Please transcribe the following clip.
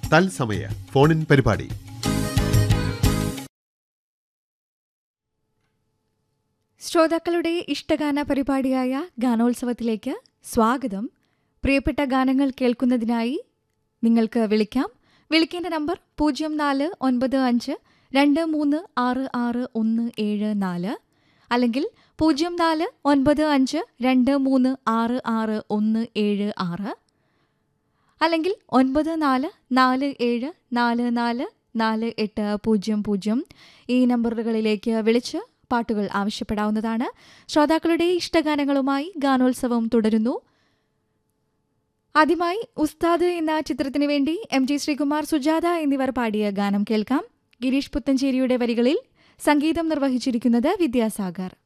തത്സമയ ഫോണിൻ പരിപാടി ശ്രോതാക്കളുടെ ഇഷ്ടഗാന പരിപാടിയായ ഗാനോത്സവത്തിലേക്ക് സ്വാഗതം പ്രിയപ്പെട്ട ഗാനങ്ങൾ കേൾക്കുന്നതിനായി നിങ്ങൾക്ക് വിളിക്കാം വിളിക്കേണ്ട നമ്പർ പൂജ്യം നാല് ഒൻപത് അഞ്ച് രണ്ട് മൂന്ന് ആറ് ആറ് ഒന്ന് ഏഴ് നാല് അല്ലെങ്കിൽ പൂജ്യം നാല് ഒൻപത് അഞ്ച് രണ്ട് മൂന്ന് ആറ് ആറ് ഒന്ന് ഏഴ് ആറ് അല്ലെങ്കിൽ ഒൻപത് നാല് നാല് ഏഴ് നാല് നാല് നാല് എട്ട് പൂജ്യം പൂജ്യം ഈ നമ്പറുകളിലേക്ക് വിളിച്ച് പാട്ടുകൾ ആവശ്യപ്പെടാവുന്നതാണ് ശ്രോതാക്കളുടെ ഇഷ്ടഗാനങ്ങളുമായി ഗാനോത്സവം തുടരുന്നു ആദ്യമായി ഉസ്താദ് എന്ന ചിത്രത്തിനു വേണ്ടി എം ജി ശ്രീകുമാർ സുജാത എന്നിവർ പാടിയ ഗാനം കേൾക്കാം ഗിരീഷ് പുത്തഞ്ചേരിയുടെ വരികളിൽ സംഗീതം നിർവഹിച്ചിരിക്കുന്നത് വിദ്യാസാഗർ